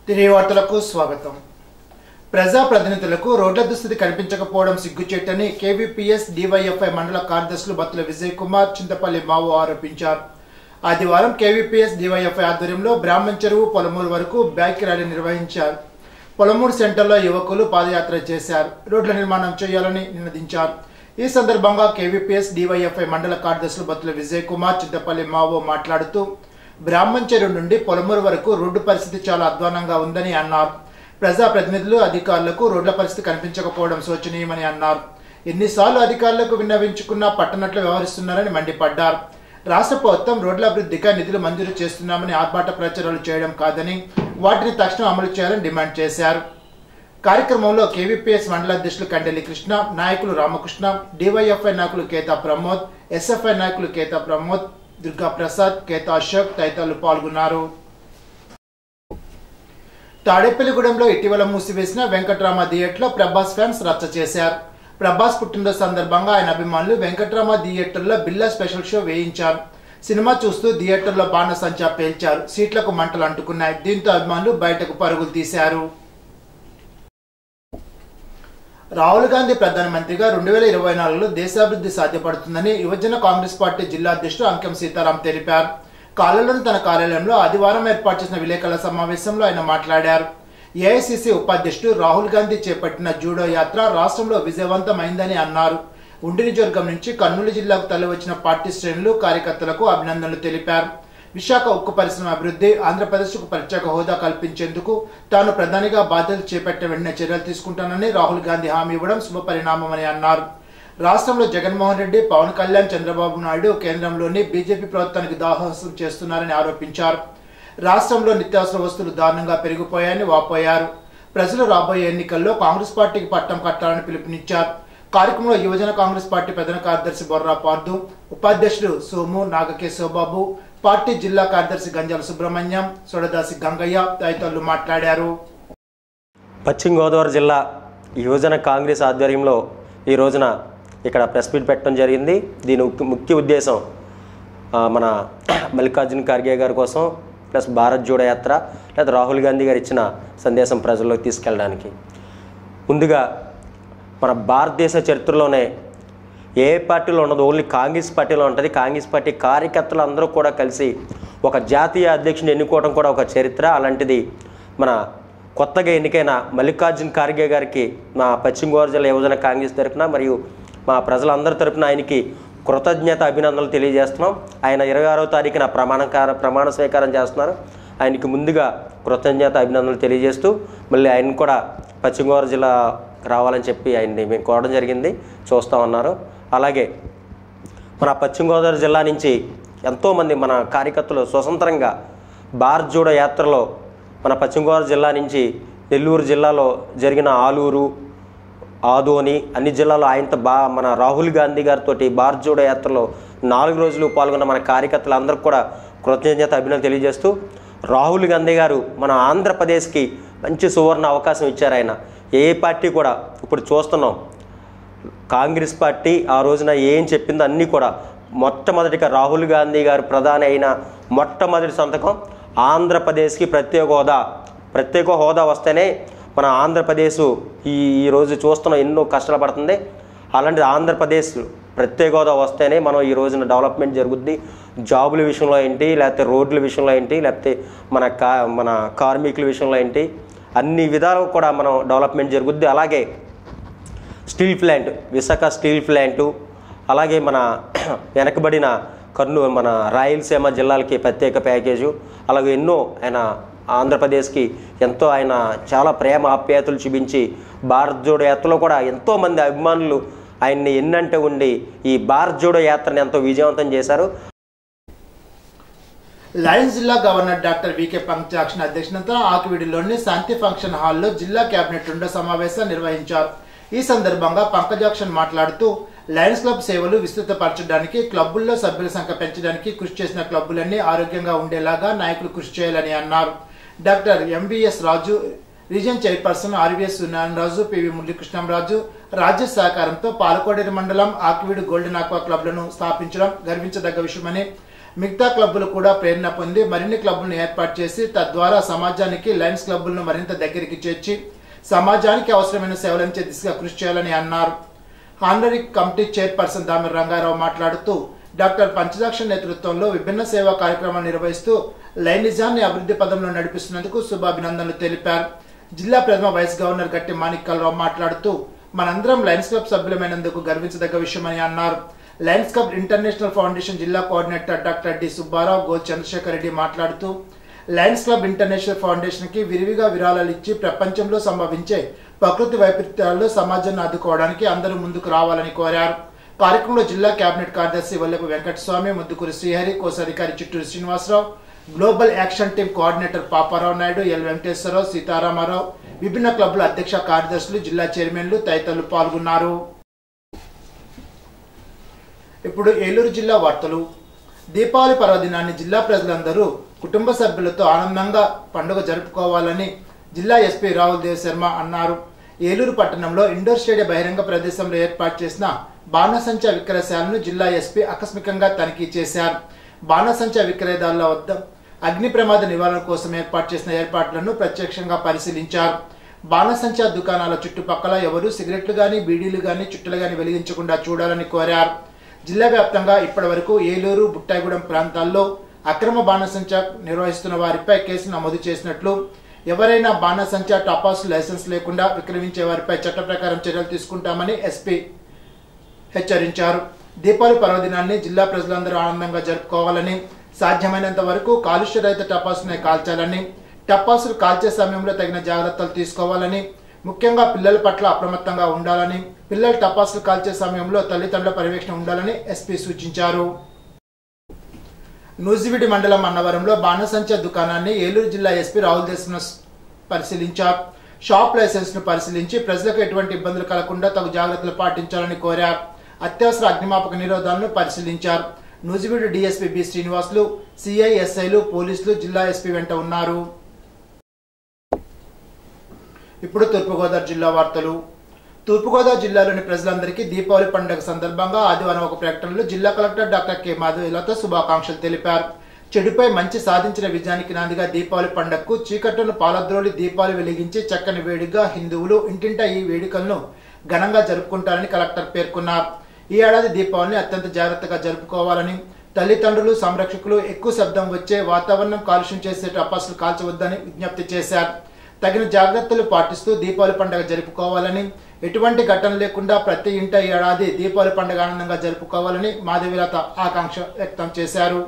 తిరిగి వార్తలకు స్వాగతం ప్రజాప్రతినిధులకు రోడ్ల దుస్థితి కనిపించకపోవడం సిగ్గుచేటని కేవీపీఎస్ డివైఎఫ్ఐ మండల కార్యదర్శులు బత్తుల విజయ్ కుమార్ చింతపల్లి మావో ఆరోపించారు ఆదివారం కేవీపీఎస్ డివైఎఫ్ఐ ఆధ్వర్యంలో బ్రాహ్మణ్ చెరువు పొలమూరు వరకు బైక్ ర్యాలీ నిర్వహించారు పొలమూరు సెంటర్లో యువకులు పాదయాత్ర చేశారు రోడ్ల నిర్మాణం చేయాలని నినదించారు ఈ సందర్భంగా కేవీపీఎస్ డివైఎఫ్ఐ మండల కార్యదర్శులు బత్తుల విజయ్ కుమార్ చింతపల్లి మావో మాట్లాడుతూ బ్రాహ్మణ్ చెరువు నుండి పొలమూరు వరకు రోడ్డు పరిస్థితి చాలా అధ్వానంగా ఉందని అన్నారు ప్రజాప్రతినిధులు అధికారులకు రోడ్ల పరిస్థితి కనిపించకపోవడం శోచనీయమని అన్నారు ఎన్నిసార్లు అధికారులకు విన్నవించుకున్నా పట్టనట్లు వ్యవహరిస్తున్నారని మండిపడ్డారు రాష్ట్ర ప్రభుత్వం రోడ్ల అభివృద్ధిగా నిధులు మంజూరు చేస్తున్నామని ఆర్భాట ప్రచారాలు చేయడం కాదని వాటిని తక్షణం అమలు చేయాలని డిమాండ్ చేశారు కార్యక్రమంలో కేవీపీఎస్ మండల అధ్యక్షులు కండెలి కృష్ణ నాయకులు రామకృష్ణ డివైఎఫ్ఐ నాయకులు కేతా ప్రమోద్ ఎస్ఎఫ్ఐ నాయకులు కేతా ప్రమోద్ దుర్గా ప్రసాద్ కేతా అశోక్ తదితరులు పాల్గొన్నారు తాడేపల్లిగూడెంలో ఇటీవల మూసివేసిన వెంకట్రామ థియేటర్లో ప్రభాస్ ఫ్యాన్స్ రచ్చ చేశారు ప్రభాస్ పుట్టినరోజు సందర్భంగా ఆయన అభిమానులు వెంకట్రామ థియేటర్లో బిల్లా స్పెషల్ షో వేయించారు సినిమా చూస్తూ థియేటర్లో బాణసంచా పేల్చారు సీట్లకు మంటలు అంటుకున్నాయి దీంతో అభిమానులు బయటకు పరుగులు తీశారు రాహుల్ గాంధీ ప్రధానమంత్రిగా రెండు వేల ఇరవై నాలుగులో దేశాభివృద్ధి సాధ్యపడుతుందని యువజన కాంగ్రెస్ పార్టీ జిల్లా అధ్యక్షుడు అంకెం సీతారాం తెలిపారు కాలంలోని తన కార్యాలయంలో ఆదివారం ఏర్పాటు చేసిన విలేకరుల సమావేశంలో ఆయన మాట్లాడారు ఏఐసిసి ఉపాధ్యక్షుడు రాహుల్ గాంధీ చేపట్టిన జూడో యాత్ర రాష్ట్రంలో విజయవంతమైందని అన్నారు ఉండి నియోజకవర్గం నుంచి కర్నూలు జిల్లాకు తరలివచ్చిన పార్టీ శ్రేణులు కార్యకర్తలకు అభినందనలు తెలిపారు విశాఖ ఉక్కు పరిశ్రమ అభివృద్ధి ఆంధ్రప్రదేశ్కు ప్రత్యేక హోదా కల్పించేందుకు తాను ప్రధానిగా బాధ్యతలు చేపట్టిన వెంటనే చర్యలు తీసుకుంటానని రాహుల్ గాంధీ హామీ ఇవ్వడం శుభపరిణామమని అన్నారు రాష్ట్రంలో జగన్మోహన్ రెడ్డి పవన్ కళ్యాణ్ చంద్రబాబు నాయుడు కేంద్రంలోని బీజేపీ ప్రభుత్వానికి దాహోసం చేస్తున్నారని ఆరోపించారు రాష్ట్రంలో నిత్యావసర వస్తువులు దారుణంగా పెరిగిపోయాయని వాపోయారు ప్రజలు రాబోయే ఎన్నికల్లో కాంగ్రెస్ పార్టీకి పట్టం కట్టాలని పిలుపునిచ్చారు కార్యక్రమంలో యువజన కాంగ్రెస్ పార్టీ ప్రధాన కార్యదర్శి బొర్రా పార్దు ఉపాధ్యక్షుడు సోము నాగకేశవబాబు పార్టీ జిల్లా కార్యదర్శి గంజాల సుబ్రహ్మణ్యం సొడదాసి గంగయ్య తదితరులు మాట్లాడారు పశ్చిమ గోదావరి జిల్లా యువజన కాంగ్రెస్ ఆధ్వర్యంలో ఈ రోజున ఇక్కడ ప్రెస్ మీట్ పెట్టడం జరిగింది దీని ముఖ్య- ముఖ్య ఉద్దేశం ఆ, మన మల్లికార్జున ఖర్గే గారి కోసం ప్లస్ భారత్ జోడో యాత్ర లేదా రాహుల్ గాంధీ గారు ఇచ్చిన సందేశం ప్రజల్లోకి తీసుకెళ్ళడానికి ముందుగా మన భారతదేశ చరిత్రలోనే ఏ పార్టీలో ఉండదు ఓన్లీ కాంగ్రెస్ పార్టీలో ఉంటుంది కాంగ్రెస్ పార్టీ కార్యకర్తలు అందరూ కూడా కలిసి ఒక జాతీయ అధ్యక్షుని ఎన్నుకోవడం కూడా ఒక చరిత్ర అలాంటిది మన కొత్తగా ఎన్నికైన మల్లికార్జున్ ఖార్గే గారికి మా పశ్చిమ గోదావరి జిల్లా యువజన కాంగ్రెస్ తరఫున మరియు మా ప్రజలందరి తరఫున ఆయనకి కృతజ్ఞత అభినందనలు తెలియజేస్తున్నాం ఆయన ఇరవై ఆరో తారీఖున ప్రమాణకార ప్రమాణ స్వీకారం చేస్తున్నారు ఆయనకి ముందుగా కృతజ్ఞత అభినందనలు తెలియజేస్తూ మళ్ళీ ఆయన కూడా పశ్చిమ గోదావరి జిల్లా రావాలని చెప్పి ఆయన్ని మేము కోరడం జరిగింది చూస్తామన్నారు అలాగే మన పశ్చిమ గోదావరి జిల్లా నుంచి ఎంతోమంది మన కార్యకర్తలు స్వతంత్రంగా భారత్ జోడో యాత్రలో మన పశ్చిమ గోదావరి జిల్లా నుంచి నెల్లూరు జిల్లాలో జరిగిన ఆలూరు ఆదోని అన్ని జిల్లాలో ఆయనతో బా మన రాహుల్ గాంధీ గారితో భారత్ జోడో యాత్రలో నాలుగు రోజులు పాల్గొన్న మన కార్యకర్తలందరికీ కూడా కృతజ్ఞత అభినందన తెలియజేస్తూ రాహుల్ గాంధీ గారు మన ఆంధ్రప్రదేశ్కి మంచి సువర్ణ అవకాశం ఇచ్చారు ఆయన ఏ పార్టీ కూడా ఇప్పుడు చూస్తున్నాం కాంగ్రెస్ పార్టీ ఆ రోజున ఏం చెప్పిందో అన్నీ కూడా మొట్టమొదటిగా రాహుల్ గాంధీ గారు ప్రధాని అయిన మొట్టమొదటి సంతకం ఆంధ్రప్రదేశ్కి ప్రత్యేక హోదా ప్రత్యేక హోదా వస్తేనే మన ఆంధ్రప్రదేశ్ ఈ ఈ రోజు చూస్తున్న ఎన్నో కష్టాలు పడుతుంది అలాంటి ఆంధ్రప్రదేశ్ ప్రత్యేక హోదా వస్తేనే మనం ఈ రోజున డెవలప్మెంట్ జరుగుద్ది జాబుల విషయంలో ఏంటి లేకపోతే రోడ్ల విషయంలో ఏంటి లేకపోతే మన కా మన కార్మికుల విషయంలో ఏంటి అన్ని విధాలు కూడా మనం డెవలప్మెంట్ జరుగుద్ది అలాగే steel plant Visakha steel plant అలాగే మన వెనకబడిన కర్నూ మన రాయలసీమ జిల్లాలకి ప్రత్యేక ప్యాకేజు అలాగే ఎన్నో ఆయన ఆంధ్రప్రదేశ్కి ఎంతో ఆయన చాలా ప్రేమ ఆప్యాయతలు చూపించి భారత్ జోడో యాత్రలో కూడా ఎంతోమంది అభిమానులు ఆయన్ని ఎన్నంటే ఉండి ఈ భారత్ జోడో యాత్రని ఎంతో విజయవంతం చేశారు లయన్స్ జిల్లా గవర్నర్ డాక్టర్ వికే పంచాక్షన్ అధ్యక్షతన ఆకివీడిలోని శాంతి ఫంక్షన్ హాల్లో జిల్లా కేబినెట్ రెండో సమావేశం నిర్వహించారు ఈ సందర్భంగా పంకజాక్షన్ మాట్లాడుతూ లయన్స్ క్లబ్ సేవలు విస్తృతపరచడానికి క్లబ్బుల్లో సభ్యుల సంఖ్య పెంచడానికి కృషి చేసిన క్లబ్బులన్నీ ఆరోగ్యంగా ఉండేలాగా నాయకులు కృషి చేయాలని అన్నారు doctor MBS Raju region chairperson RVS Suryanarayanaraju PV Muralikrishnamraju రాజ్య సహకారంతో పాలకోడేరు మండలం ఆకివీడు గోల్డెన్ ఆక్వా క్లబ్లను స్థాపించడం గర్వించదగ్గ విషయమని మిగతా క్లబ్బులు కూడా ప్రేరణ పొంది మరిన్ని క్లబ్బులను ఏర్పాటు చేసి తద్వారా సమాజానికి లయన్స్ క్లబ్బులను మరింత దగ్గరికి చేర్చి సమాజానికి అవసరమైన సేవలంచే దిశగా కృషి చేయాలని అన్నారు honorary committee chairperson Damira Rangarao మాట్లాడుతూ డాక్టర్ పంచదాక్ష నేతృత్వంలో విభిన్న సేవా కార్యక్రమాలు నిర్వహిస్తూ లైనిజాన్ని అభివృద్ధి పదంలో నడిపిస్తున్నందుకు శుభాభినందనలు తెలిపారు జిల్లా ప్రథమ వైస్ గవర్నర్ గట్టి మాణిక్కలరావు మాట్లాడుతూ మనందరం లయన్స్ క్లబ్ సభ్యులమైనందుకు గర్వించదగ్గ విషయమని అన్నారు లయన్స్ క్లబ్ ఇంటర్నేషనల్ ఫౌండేషన్ జిల్లా కోఆర్డినేటర్ డాక్టర్ డి సుబ్బారావు గోల్ చంద్రశేఖర్ రెడ్డి మాట్లాడుతూ లయన్స్ క్లబ్ ఇంటర్నేషనల్ ఫౌండేషన్ కి విరివిగా విరాళాలు ఇచ్చి ప్రపంచంలో సంభవించే ప్రకృతి వైపరీత్యాల్లో సమాజాన్ని ఆదుకోవడానికి అందరూ ముందుకు రావాలని కోరారు కార్యక్రమంలో జిల్లా కేబినెట్ కార్యదర్శి వల్లపు వెంకటస్వామి ముద్దుకూరి శ్రీహరి కోశాధికారి Chitturu Srinivasarao global action team coordinator Paparao Naidu L Venkateswararao Sitaramarao విభిన్న క్లబ్ల అధ్యక్ష కార్యదర్శులు జిల్లా చైర్మన్లు తదితరులు పాల్గొన్నారు ఇప్పుడు ఏలూరు జిల్లా వార్తలు దీపావళి పర్వదినాన్ని జిల్లా ప్రజలందరూ కుటుంబ సభ్యులతో ఆనందంగా పండుగ జరుపుకోవాలని జిల్లా ఎస్పీ రాహుల్ దేవ్ శర్మ అన్నారు ఏలూరు పట్టణంలో ఇండోర్ స్టేడియం బహిరంగ ప్రదేశంలో ఏర్పాటు చేసిన బాణసంచా విక్రయశాలను జిల్లా ఎస్పీ ఆకస్మికంగా తనిఖీ చేశారు బాణసంచా విక్రయదారుల వద్ద అగ్ని ప్రమాద నివారణ కోసం ఏర్పాటు చేసిన ఏర్పాట్లను ప్రత్యక్షంగా పరిశీలించారు బాణసంచా దుకాణాల చుట్టుపక్కల ఎవరూ సిగరెట్లు గాని బీడీలు గాని చుట్టలు గాని వెలిగించకుండా చూడాలని కోరారు జిల్లా వ్యాప్తంగా ఇప్పటి వరకు ఏలూరు బుట్టాయిగూడెం ప్రాంతాల్లో అక్రమ బాణసంచా నిర్వహిస్తున్న వారిపై కేసు నమోదు చేసినట్లు ఎవరైనా బాణసంచా టపాసు లైసెన్స్ లేకుండా విక్రయించే వారిపై చట్ట ప్రకారం చర్యలు తీసుకుంటామని ఎస్పీ హెచ్చరించారు దీపావళి పర్వదినాన్ని జిల్లా ప్రజలందరూ ఆనందంగా జరుపుకోవాలని సాధ్యమైనంత వరకు కాలుష్య రహిత టపాసునే కాల్చాలని టపాసులు కాల్చే సమయంలో తగిన జాగ్రత్తలు తీసుకోవాలని ముఖ్యంగా పిల్లల పట్ల అప్రమత్తంగా ఉండాలని పిల్లలు టపాసులు కాల్చే సమయంలో తల్లిదండ్రుల పర్యవేక్షణ ఉండాలని ఎస్పీ సూచించారు నూజివీడి మండలం అన్నవరంలో బాణసంచ దుకాణాన్ని ఏలూరు జిల్లా ఎస్పీ రాహుల్ దేశ్ముఖ్ పరిశీలించారు షాప్ లైసెన్స్ ను పరిశీలించి ప్రజలకు ఎటువంటి ఇబ్బందులు కలగకుండా తగు జాగ్రత్తలు పాటించాలని కోరారు అత్యవసర అగ్నిమాపక నిరోధాలను పరిశీలించారు నూజివీడు డీఎస్పీ బి శ్రీనివాసులు సిఐఎస్ఐలు పోలీసులు జిల్లా ఎస్పీ వెంట ఉన్నారు ఇప్పుడు తూర్పుగోదావరి జిల్లా వార్తలు తూర్పుగోదావరి జిల్లాలోని ప్రజలందరికీ దీపావళి పండుగ సందర్భంగా ఆదివారం ఒక ప్రకటనలో జిల్లా కలెక్టర్ డాక్టర్ కె మాధవిలతో శుభాకాంక్షలు తెలిపారు చెడుపై మంచి సాధించిన విజయానికి నాందిగా దీపావళి పండుగకు చీకట్టును పాలద్రోలి దీపాలు వెలిగించి చక్కని వేడుకగా హిందువులు ఇంటింటా ఈ వేడుకలను ఘనంగా జరుపుకుంటారని కలెక్టర్ పేర్కొన్నారు ఈ ఏడాది దీపావళిని అత్యంత జాగ్రత్తగా జరుపుకోవాలని తల్లిదండ్రులు సంరక్షకులు ఎక్కువ శబ్దం వచ్చే వాతావరణం కాలుష్యం చేసే టపాసులు కాల్చవద్దని విజ్ఞప్తి చేశారు తగిన జాగ్రత్తలు పాటిస్తూ దీపావళి పండుగ జరుపుకోవాలని ఎటువంటి ఘటన లేకుండా ప్రతి ఇంట ఈ ఏడాది దీపావళి పండుగ ఆనందంగా జరుపుకోవాలని మాధవిలత ఆకాంక్ష వ్యక్తం చేశారు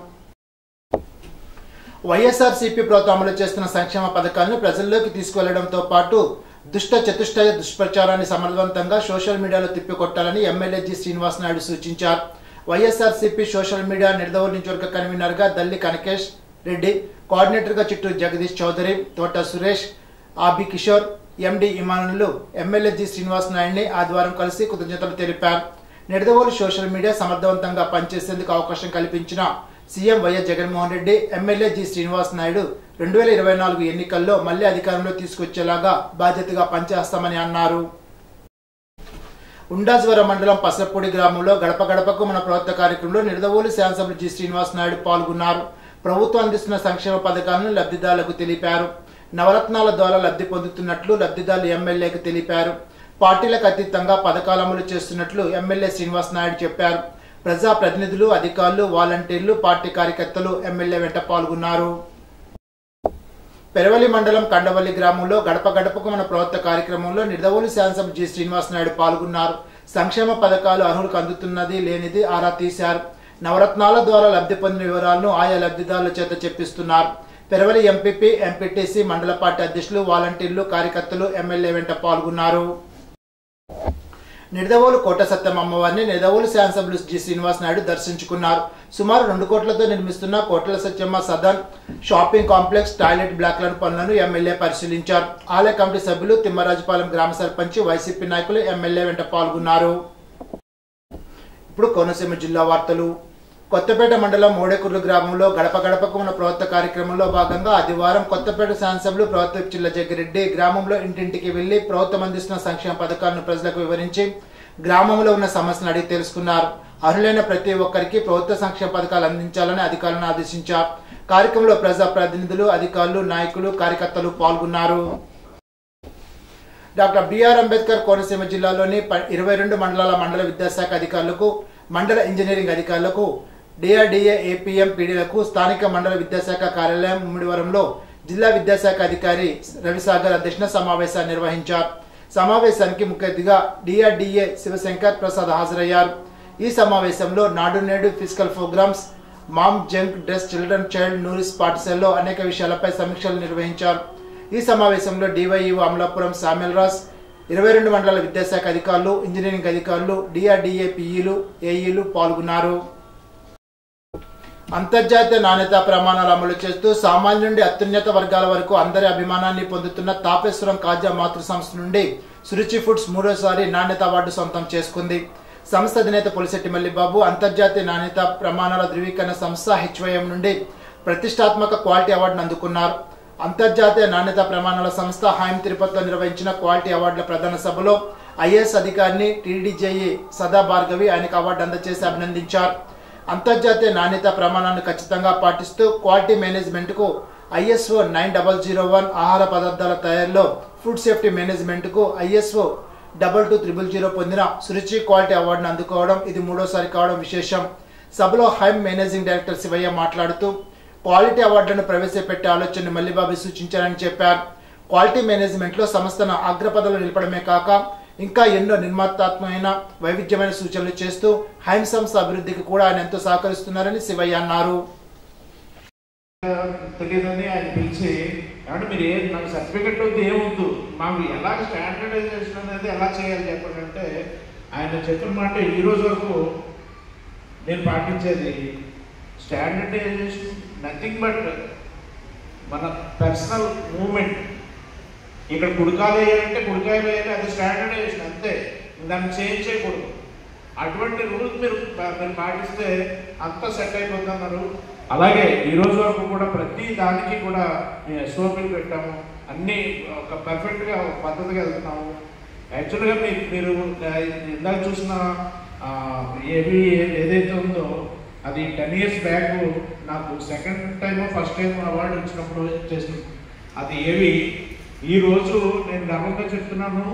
వైఎస్ఆర్ సిపి ప్రభుత్వం అమలు చేస్తున్న సంక్షేమ పథకాలను ప్రజల్లోకి తీసుకువెళ్లడంతో పాటు దుష్ట చతుష్టయ దుష్ప్రచారాన్ని సమర్థవంతంగా సోషల్ మీడియాలో తిప్పికొట్టాలని ఎమ్మెల్యే జి శ్రీనివాస్ నాయుడు సూచించారు వైఎస్ఆర్ సిపి సోషల్ మీడియా నిర్దవల్ నియోజకవర్గ కన్వీనర్ గా దల్లి కనకేష్ రెడ్డి కోఆర్డినేటర్ గా చిట్టూరు జగదీష్ చౌదరి తోట సురేష్ ఆబి కిషోర్ ఎండి ఇమానులు ఎమ్మెల్యే జి శ్రీనివాస్ నాయుడిని ఆదివారం కలిసి కృతజ్ఞతలు తెలిపారు నిడదవోలు సోషల్ మీడియా సమర్థవంతంగా పనిచేసేందుకు అవకాశం కల్పించిన CM YS Jaganmohan Reddy MLA G Srinivas Naidu రెండు వేల ఇరవై నాలుగు ఎన్నికల్లో మళ్లీ అధికారంలో తీసుకొచ్చేలాగా బాధ్యతగా పనిచేస్తామని అన్నారు ఉండాజ్వర మండలం పసపూడి గ్రామంలో గడప గడపకు మన ప్రభుత్వ కార్యక్రమంలో నిడదవోలు శాసనసభ్యులు జి శ్రీనివాస్ నాయుడు పాల్గొన్నారు ప్రభుత్వం అందిస్తున్న సంక్షేమ పథకాలను లబ్ధిదారులకు తెలిపారు నవరత్నాల ద్వారా లబ్ధి పొందుతున్నట్లు లబ్ధిదారులు ఎమ్మెల్యేకు తెలిపారు పార్టీలకు అతీతంగా పథకాలు అమలు చేస్తున్నట్లు ఎమ్మెల్యే శ్రీనివాస్ నాయుడు చెప్పారు ప్రజా ప్రతినిధులు అధికారులు వాలంటీర్లు పార్టీ కార్యకర్తలు ఎమ్మెల్యే వెంట పాల్గొన్నారు పెరవలి మండలం కండవల్లి గ్రామంలో గడప గడపకు మన ప్రభుత్వ కార్యక్రమంలో నిడదవోలు శాసనసభ జి శ్రీనివాస్ నాయుడు పాల్గొన్నారు సంక్షేమ పథకాలు అర్హులకు అందుతున్నది లేనిది ఆరా తీశారు నవరత్నాల ద్వారా లబ్ధి పొందిన వివరాలను ఆయా లబ్ధిదారుల చేత చెప్పిస్తున్నారు పెరవలి ఎంపీపీ ఎంపీటీసీ మండల పార్టీ అధ్యక్షులు వాలంటీర్లు కార్యకర్తలు ఎమ్మెల్యే వెంట పాల్గొన్నారు నిడదవోలు కోట సత్యం అమ్మవారిని నిడదవోలు శాసనసభ్యులు జి శ్రీనివాస్ నాయుడు దర్శించుకున్నారు సుమారు రెండు కోట్లతో నిర్మిస్తున్న కోట్ల Satyamma Sadan shopping complex toilet బ్లాక్లను పనులను ఎమ్మెల్యే పరిశీలించారు ఆలయ కమిటీ సభ్యులు తిమ్మరాజుపాలెం గ్రామ సర్పంచ్ వైసీపీ నాయకులు ఎమ్మెల్యే వెంట పాల్గొన్నారు ఇప్పుడు కోనసీమ జిల్లా వార్తలు కొత్తపేట మండలం మోడేకుర్లు గ్రామంలో గడప గడపకు మన ప్రభుత్వ కార్యక్రమంలో భాగంగా ఆదివారం కొత్తపేట శాసనసభ్యులు ప్రభుత్వ చిల్ల జగ్గిరెడ్డి గ్రామంలో ఇంటింటికి వెళ్లి ప్రభుత్వం అందిస్తున్న సంక్షేమ పథకాలను ప్రజలకు వివరించి గ్రామంలో ఉన్న సమస్యలను అడిగి తెలుసుకున్నారు అర్హులైన ప్రతి ఒక్కరికి ప్రభుత్వ సంక్షేమ పథకాలు అందించాలని అధికారులను ఆదేశించారు కార్యక్రమంలో ప్రజా ప్రతినిధులు అధికారులు నాయకులు కార్యకర్తలు పాల్గొన్నారు డాక్టర్ బిఆర్ అంబేద్కర్ కోనసీమ జిల్లాలోని ప- ఇరవై రెండు మండలాల మండల విద్యాశాఖ అధికారులకు మండల ఇంజనీరింగ్ అధికారులకు డిఆర్డిఏ ఏపీఎం పీడీలకు స్థానిక మండల విద్యాశాఖ కార్యాలయం ముమ్మిడివరంలో జిల్లా విద్యాశాఖ అధికారి రవిసాగర్ అధ్యక్షన సమావేశాన్ని నిర్వహించారు సమావేశానికి ముఖ్య అతిథిగా డిఆర్డిఏ శివశంకర్ ప్రసాద్ హాజరయ్యారు ఈ సమావేశంలో నాడు నేడు ఫిజికల్ ప్రోగ్రామ్స్ మామ్ జంక్ డ్రెస్ చిల్డ్రన్ చైల్డ్ నూరిస్ పాఠశాలలో అనేక విషయాలపై సమీక్షలు నిర్వహించారు ఈ సమావేశంలో డివైఈఓ అమలాపురం సామ్యల్ రాజ్ ఇరవై రెండు మండలాల విద్యాశాఖ అధికారులు ఇంజనీరింగ్ అధికారులు డిఆర్డిఏ పిఈలు ఏఈలు పాల్గొన్నారు అంతర్జాతీయ నాణ్యతా ప్రమాణాలు అమలు చేస్తూ సామాన్య నుండి అత్యున్నత వర్గాల వరకు అందరి అభిమానాన్ని పొందుతున్న తాపేశ్వరం కాజా మాతృ సంస్థ నుండి సురుచి ఫుడ్స్ మూడోసారి నాణ్యత అవార్డు సొంతం చేసుకుంది సంస్థ అధినేత పొలిశెట్టి మల్లిబాబు అంతర్జాతీయ నాణ్యత ప్రమాణాల ధృవీకరణ సంస్థ హెచ్వైఎం నుండి ప్రతిష్టాత్మక క్వాలిటీ అవార్డును అందుకున్నారు అంతర్జాతీయ నాణ్యతా ప్రమాణాల సంస్థ హాయం తిరుపతిలో నిర్వహించిన క్వాలిటీ అవార్డుల ప్రధాన సభలో ఐఏఎస్ అధికారిని టీడీజేఈ సదా భార్గవి ఆయనకు అవార్డు అందజేసి అభినందించారు అంతర్జాతీయ నాణ్యత ప్రమాణాలను ఖచ్చితంగా పాటిస్తూ క్వాలిటీ మేనేజ్మెంట్ కు ISO nine double zero one ఆహార పదార్థాల తయారీలో ఫుడ్ సేఫ్టీ మేనేజ్మెంట్ కు ISO double two triple zero పొందిన సురుచి క్వాలిటీ అవార్డును అందుకోవడం ఇది మూడోసారి కావడం విశేషం సభలో హైమ్ మేనేజింగ్ డైరెక్టర్ శివయ్య మాట్లాడుతూ క్వాలిటీ అవార్డులను ప్రవేశపెట్టే ఆలోచనను మల్లిబాబు సూచించారని చెప్పారు క్వాలిటీ మేనేజ్మెంట్ లో సంస్థను అగ్రపదలో నిలపడమే కాక ఇంకా ఎన్నో నిర్మాణాత్మకమైన వైవిధ్యమైన సూచనలు చేస్తూ హైమ్ సంస్థ అభివృద్ధికి కూడా ఆయన ఎంతో సహకరిస్తున్నారని శివయ్య అన్నారు తెలియదని ఆయన పిలిచి ఏమంటే మీరు ఏ నాకు సర్టిఫికెట్ వద్దు ఏమొద్దు మాకు ఎలా స్టాండర్డైజేషన్ అనేది ఎలా చేయాలి చెప్పండి అంటే ఆయన చెప్పిన మాట ఈ రోజు వరకు నేను పాటించేది స్టాండర్డైజేషన్ నథింగ్ బట్ మన పర్సనల్ మూమెంట్ ఇక్కడ కుడికాలు వేయాలంటే కుడికాయలు వేయాలి అది స్టాండర్డైజేషన్ అంతే దాన్ని చేంజ్ చేయకూడదు అటువంటి రూల్స్ మీరు మీరు పాటిస్తే అంతా సెట్ అయిపోతుంది అన్నారు అలాగే ఈ రోజు వరకు కూడా ప్రతి దానికి కూడా ఎస్ఓపీలు పెట్టాము అన్నీ ఒక పర్ఫెక్ట్గా ఒక పద్ధతిగా వెళ్తున్నాము యాక్చువల్గా మీకు మీరు ఆ, ఇందాక చూసిన ఆ, ఏవి ఏదైతే ఉందో అది టెన్ ఇయర్స్ బ్యాక్ నాకు second time first time award వచ్చినప్పుడు చేసిన అది ఏవి ఈ రోజు నేను గర్వంగా చెప్తున్నాను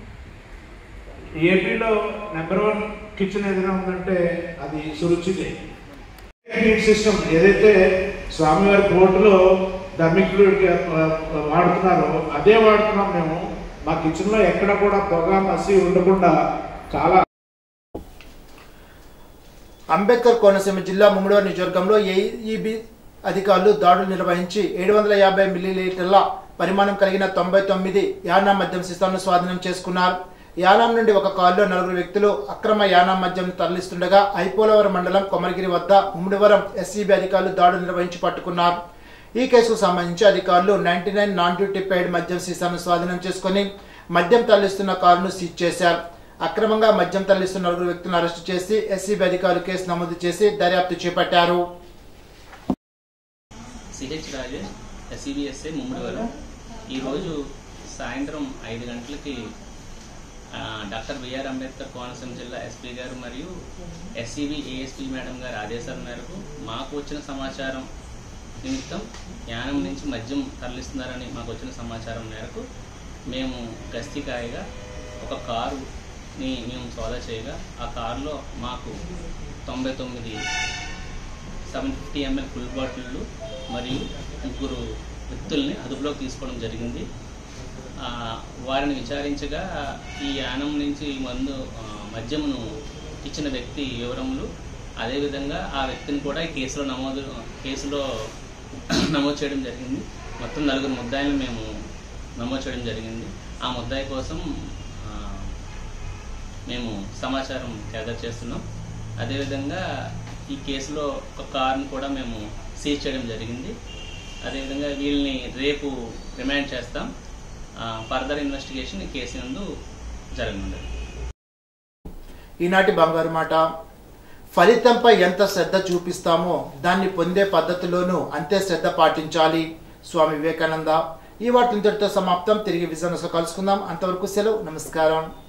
ఏపీలో నెంబర్ వన్ కిచెన్ ఏదైనా ఉందంటే అది సురుచిదే సిస్టమ్ ఏదైతే స్వామివారి బోర్డులో ధర్మికులు వాడుతున్నారో అదే వాడుతున్నాం మేము మా కిచెన్లో ఎక్కడ కూడా పొగ మసి ఉండకుండా చాలా అంబేద్కర్ కోనసీమ జిల్లా ముమ్మడివ నియోజకవర్గంలో ఏఈబి అధికారులు దాడులు నిర్వహించి ఏడు వందల యాభై మిల్లీలీటర్ల పరిమాణం కలిగిన తొంభై తొమ్మిది యానా మద్యం సీసాలను స్వాధీనం చేసుకున్నారు యానాం నుండి ఒక కారులో నలుగురు వ్యక్తులు అక్రమ యానాం మద్యం తరలిస్తుండగా ఐపోలవరం మండలం కొమరగిరి వద్ద ముమ్మడివరం ఎస్సీబీ అధికారులు దాడులు నిర్వహించి పట్టుకున్నారు ఈ కేసుకు సంబంధించి అధికారులు ninety nine non duty paid మద్యం సీసాను స్వాధీనం చేసుకుని మద్యం తరలిస్తున్న కారును సీజ్ చేశారు అక్రమంగా మద్యం తరలిస్తున్న నలుగురు వ్యక్తులను అరెస్టు చేసి ఎస్సీబీ అధికారులు కేసు నమోదు చేసి దర్యాప్తు చేపట్టారు సిహెచ్ రాజేష్ ఎస్సీబీఎస్ఏ ముమ్మడివరం ఈరోజు సాయంత్రం ఐదు గంటలకి ఆ, డాక్టర్ బిఆర్ అంబేద్కర్ కోనసీమ జిల్లా ఎస్పీ గారు మరియు ఎస్సీబీ ఏఎస్పీ మేడం గారి ఆదేశాల మేరకు మాకు వచ్చిన సమాచారం నిమిత్తం యానం నుంచి మద్యం తరలిస్తున్నారని మాకు వచ్చిన సమాచారం మేరకు మేము గస్తీ కాయగా ఒక కారుని మేము సోదా చేయగా ఆ కారులో మాకు తొంభై తొమ్మిది సెవెన్ ఫిఫ్టీ ఎంఎల్ ఫుల్ బాటిళ్ళు మరియు ముగ్గురు వ్యక్తుల్ని అదుపులోకి తీసుకోవడం జరిగింది ఆ, వారిని విచారించగా ఈ యానం నుంచి ఈ మందు ఆ, మద్యమును ఇచ్చిన వ్యక్తి వివరములు అదేవిధంగా ఆ వ్యక్తిని కూడా ఈ కేసులో నమోదు కేసులో నమోదు చేయడం జరిగింది మొత్తం నలుగురు ముద్దాయిలను మేము నమోదు చేయడం జరిగింది ఆ ముద్దాయి కోసం ఆ, మేము సమాచారం గ్యాదర్ చేస్తున్నాం అదేవిధంగా ఈ కేసులో ఒక కార్ను కూడా మేము సీజ్ చేయడం జరిగింది అదేవిధంగా వీళ్ళని రేపు రిమాండ్ చేస్తాం ఫర్దర్ ఇన్వెస్టిగేషన్ ఈ కేసు నందు జరగనుంది ఈనాటి బంగారు మాట ఫలితంపై ఎంత శ్రద్ధ చూపిస్తామో దాన్ని పొందే పద్ధతిలోనూ అంతే శ్రద్ధ పాటించాలి స్వామి వివేకానంద ఈ వాటి ఇంతటితో సమాప్తం తిరిగి విజయనగరంలో కలుసుకుందాం అంతవరకు సెలవు నమస్కారం